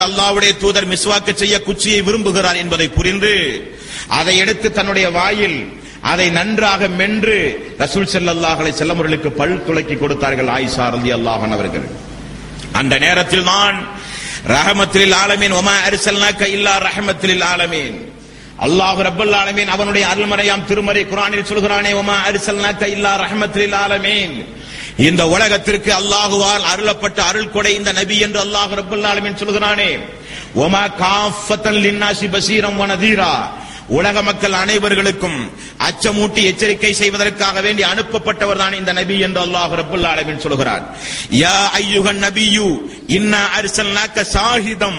அல்லாஹ்வுடைய தூதர் மிஸ்வாக்கு செய்ய குச்சியை விரும்புகிறார் என்பதை புரிந்து அதை எடுத்து தன்னுடைய வாயில் அதை நன்றாக மென்று ரசூல் ஸல்லல்லாஹு அலைஹி வஸல்லம் அவர்களுக்கு பல் துளக்கி கொடுத்தார்கள் ஆயிஷா ரலியல்லாஹு அன்ஹா அவர்கள் அந்த நேரத்தில் தான் ரஹமத்தில் ஆலமீன் ஒமா அரிசல்னாக்க இல்லா ரஹமத்தில் ஆலமீன் அல்லாஹ் ரப்பல் ஆலமீன் அவனுடைய அருள்மறையாம் திருமறை குரானில் சொல்கிறானே ஒமா அரிசல்னாக்க இல்லா ரஹமத்தில் ஆலமீன் இந்த உலகத்திற்கு அல்லாஹுவால் அருளப்பட்ட அருள் கொடை இந்த நபி என்று அல்லாஹ் ரப்பல் ஆலமீன் சொல்கிறானே ஒமா காஃபத்தன் லின்னாசி பசீரம் வனதீரா உலக மக்கள் அனைவர்களுக்கும் அச்சமூட்டி எச்சரிக்கை செய்வதற்காக வேண்டி அனுப்பப்பட்டவர் தான் இந்த நபி என்று அல்லாஹ் ரப்பல் ஆலமீன் சொல்கிறார் யா ஐயுகன் நபியு இன்னா அர்சல்னாக்க சாஹிதம்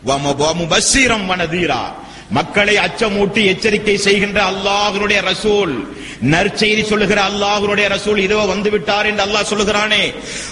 வ முபஸ்ஸிரம் வனதீரா மக்களை அச்சமூட்டி எச்சரிக்கை செய்கின்ற அல்லாஹ்வுடைய ரசூல் நற்செய்தி சொல்லுகிற அல்லாஹ்வுடைய ரசூல் இதோ வந்து விட்டார் என்று அல்லாஹ் சொல்லுகிறானே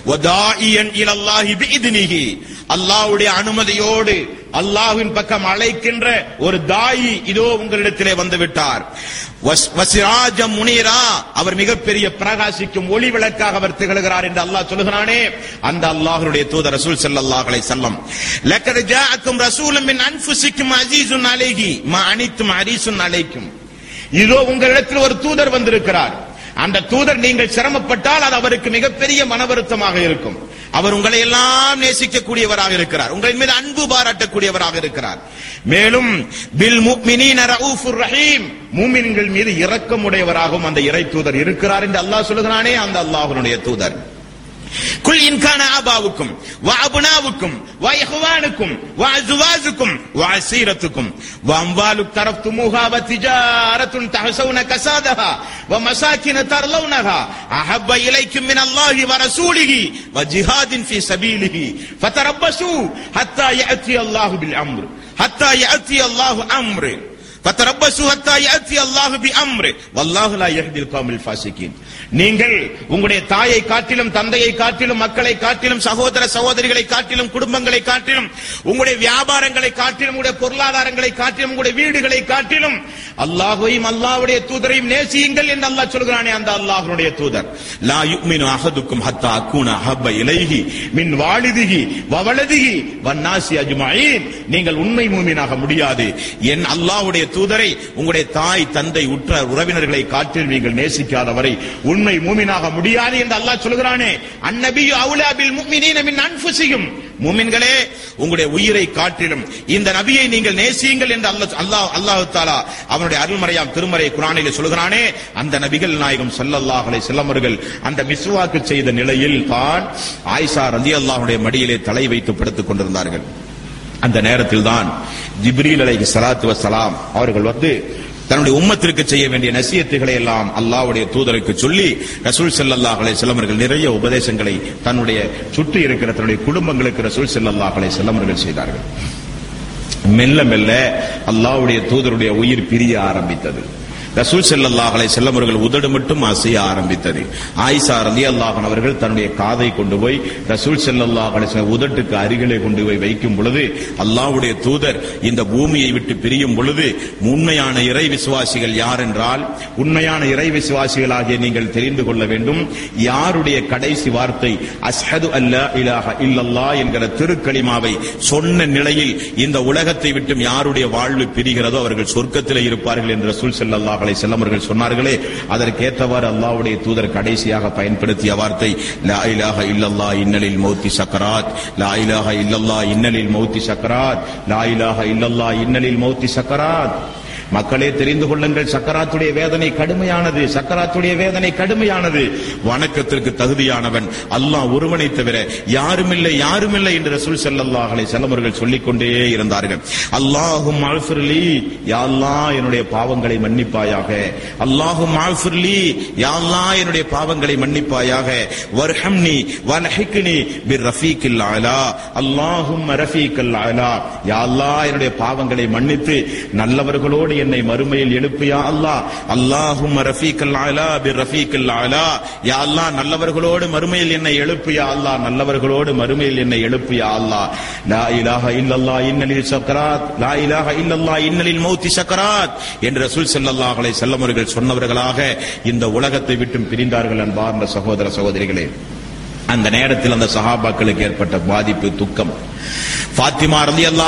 வதாஇயன் இலல்லாஹி பிஇذنஹி அல்லாஹ்வுடைய அனுமதியோடு அல்லாஹ்வின் பக்கம் அழைக்கின்ற ஒரு தாயி இதோ உங்களிடத்திலே வந்து விட்டார் வஸ்- வசிராஜம் முனீரா அவர் மிகப்பெரிய பிரகாசிக்கும் ஒளி விளக்காக அவர் திகழ்கிறார் என்று அல்லாஹ் சொல்லுகிறானே அந்த அல்லாஹ்வுடைய தூதர் ரசூல் ஸல்லல்லாஹு அலைஹி வஸல்லம் லக்கத் ஜாஅக்கும் ரசூலும் மின் அன்ஃபுசிக்கும் அஸீஸுன் அலைஹி மா அனித்தும் அரீஸுன் அலைக்கும் இதோ உங்களிடத்தில் ஒரு தூதர் வந்திருக்கிறார் அந்த தூதர் நீங்கள் சிரமப்பட்டால் அது அவருக்கு மிகப்பெரிய மன வருத்தமாக இருக்கும் அவர் உங்களை எல்லாம் நேசிக்கக்கூடியவராக இருக்கிறார் உங்களின் மீது அன்பு பாராட்டக்கூடியவராக இருக்கிறார் மேலும் பில் முஃமினீன ரഊஃபுர் ரஹீம் மூமின்கள் மீது இரக்கமுடையவராகவும் அந்த இறை தூதர் இருக்கிறார் என்று அல்லாஹ் சொல்லுகிறானே அந்த அல்லாஹ்வுடைய தூதர் குல் இன்கான ஆபாவுக்கும் வ அபுனாவுக்கும் வ இஹ்வானுக்கும் வ அஸ்வாஜுக்கும் வ அசீரத்துக்கும் வ அம்வாலு தரஃப்துமுஹா வ திஜாரத்துன் தஹசவுன கசாதஹா வ மசாக்கின தர்லவுனஹா அஹப்ப இலைக்கும் மின் அல்லாஹி வ ரசூலிஹி வ ஜிஹாதின் ஃபீ சபீலிஹி ஃபதரப்பசு ஹத்தா யஅதி அல்லாஹு பில் அம்ர் ஹத்தா யஅதி அல்லாஹு அம்ர் ஃபதரப்பசு ஹத்தா யஅதி அல்லாஹு பி அம்ர் வல்லாஹு லா யஹ்தில் கௌமில் ஃபாசிகீன் நீங்கள் உங்களுடைய தாயை காட்டிலும் தந்தையை காட்டிலும் மக்களை காட்டிலும் சகோதர சகோதரிகளை காட்டிலும் குடும்பங்களை காட்டிலும் உங்களுடைய வியாபாரங்களை காட்டிலும் உங்களுடைய பொருளாதாரங்களை காட்டிலும் உங்களுடைய வீடுகளை காட்டிலும் அல்லாஹையும் அல்லாஹ்வுடைய தூதரையும் நேசியுங்கள் என்று அல்லாஹ் சொல்கிறானே அந்த அல்லாஹ்வுடைய தூதர் லா யுக்மினு அஹதுக்கும் ஹத்தா அக்கூன அஹப்ப இலைஹி மின் வாலிதிஹி வவலதிஹி வன்னாசி அஜ்மஈன் நீங்கள் உண்மை மூமினாக முடியாது என் அல்லாஹ்வுடைய தூதரை உங்களுடைய தாய் தந்தை உற்ற உறவினர்களை காட்டில் நீங்கள் நேசிக்காதவரை உண்மை மூமினாக முடியாது என்று அல்லாஹ் சொல்கிறானே அந்நபியு அவுலா பில் முஃமினீன மின் அன்ஃபுசிஹிம் மூமின்களே உங்களுடைய உயிரை காட்டிலும் இந்த நபியை நீங்கள் நேசியுங்கள் என்று அல்லாஹ் அல்லாஹ் அல்லாஹ் தாலா அவனுடைய அருள்மறையாம் திருமறை குரானிலே சொல்கிறானே அந்த நபிகள் நாயகம் ஸல்லல்லாஹு அலைஹி வஸல்லம் அவர்கள் அந்த மிஸ்வாக்கு செய்த நிலையில் தான் ஆயிஷா ரலியல்லாஹுடைய மடியிலே தலை வைத்து படுத்துக் கொண்டிருந்தார்கள் அந்த நேரத்தில் தான் ஜிப்ரீல் அலைஹி ஸலாத்து வஸலாம் அவர்கள் வந்து தன்னுடைய உம்மத்திற்கு செய்ய வேண்டிய நசியத்துகளை எல்லாம் அல்லாஹ்வுடைய தூதருக்கு சொல்லி ரசூல் ஸல்லல்லாஹு அலைஹி வஸல்லம் அவர்கள் நிறைய உபதேசங்களை தன்னுடைய சுற்றி இருக்கிற தன்னுடைய குடும்பங்களுக்கு ரசூல் ஸல்லல்லாஹு அலைஹி வஸல்லம் அவர்கள் செய்தார்கள் மெல்ல மெல்ல அல்லாஹ்வுடைய தூதருடைய உயிர் பிரிய ஆரம்பித்தது ரசூல் ஸல்லல்லாஹு அலைஹி வஸல்லம் அவர்கள் உதடு மட்டும் அசைய ஆரம்பித்தது ஆயிஷா ரலியல்லாஹு அன்ஹா அவர்கள் தன்னுடைய காதை கொண்டு போய் ரசூல் ஸல்லல்லாஹு அலைஹி வஸல்லம் உதட்டுக்கு அருகிலே கொண்டு போய் வைக்கும் பொழுது அல்லாஹ்வுடைய தூதர் இந்த பூமியை விட்டு பிரியும் பொழுது உண்மையான இறை விசுவாசிகள் யார் என்றால் உண்மையான இறை விசுவாசிகளாகிய நீங்கள் தெரிந்து கொள்ள வேண்டும் யாருடைய கடைசி வார்த்தை அஸ்ஹது அல்லா இலாஹ இல்லல்லாஹ் என்கிற திருக்கலிமாவை சொன்ன நிலையில் இந்த உலகத்தை விட்டும் யாருடைய வாழ்வு பிரிகிறதோ அவர்கள் சொர்க்கத்திலே இருப்பார்கள் என்று ரசூல் ஸல்லல்லாஹு அலைஹி வஸல்லம் அவர்கள் சொன்னார்களே அதற்கேற்றவாறு அல்லாஹ்வுடைய தூதர் கடைசியாக பயன்படுத்திய வார்த்தை லா இலாஹ இல்லல்லாஹ் இன்னலில் மௌத்தி சக்கராத் லா இலாஹ இல்லல்லாஹ் இன்னலில் மௌத்தி சக்கராத் லா இலாஹ இல்லல்லாஹ் இன்னலில் மௌத்தி சக்கராத் மக்களே தெரிந்து கொள்ளுங்கள் சக்கராத்துடைய வேதனை கடுமையானது சக்கராத்துடைய வேதனை கடுமையானது வணக்கத்திற்கு தகுதியானவன் அல்லாஹ் ஒருவனை தவிர யாருமில்லை யாருமில்லை என்று ரசூல் ஸல்லல்லாஹு அலைஹி வஸல்லம் அவர்கள் சொல்லிக் கொண்டே இருந்தார்கள் அல்லாஹும் அல்ஃபிர்லி யா அல்லாஹ் என்னுடைய பாவங்களை மன்னிப்பாயாக அல்லாஹும் அல்ஃபிர்லி யா அல்லாஹ் என்னுடைய பாவங்களை மன்னிப்பாயாக வர்ஹம்னி வலஹிக்னி பிர் ரஃபீக்கில் அலா அல்லாஹும் ரஃபீக்கல் அலா யா அல்லாஹ் என்னுடைய பாவங்களை மன்னித்து நல்லவர்களோடு என்னை மறுமையில் எழுப்பியா அல்லாஹ் அல்லாஹும் ரஃபீக்கல் அலா பிர் ரஃபீக்கல் அலா யா அல்லாஹ் நல்லவர்களோடு மறுமையில் என்னை எழுப்பியா அல்லாஹ் நல்லவர்களோடு மறுமையில் என்னை எழுப்பியா அல்லாஹ் லா இலாஹ இல்லல்லாஹ் இன்னலில் சக்கராத் லா இலாஹ இல்லல்லாஹ் இன்னலில் மௌத்தி சக்கராத் என்று ரசூல் ஸல்லல்லாஹு அலைஹி வஸல்லம் அவர்கள் சொன்னவர்களாக இந்த உலகத்தை விட்டும் பிரிந்தார்கள் அன்பார்ந்த சகோதர சகோதரிகளே அந்த நேரத்தில் அந்த சஹாபாக்களுக்கு ஏற்பட்ட பாதிப்பு துக்கம் பாத்திமா ரலியல்லாஹு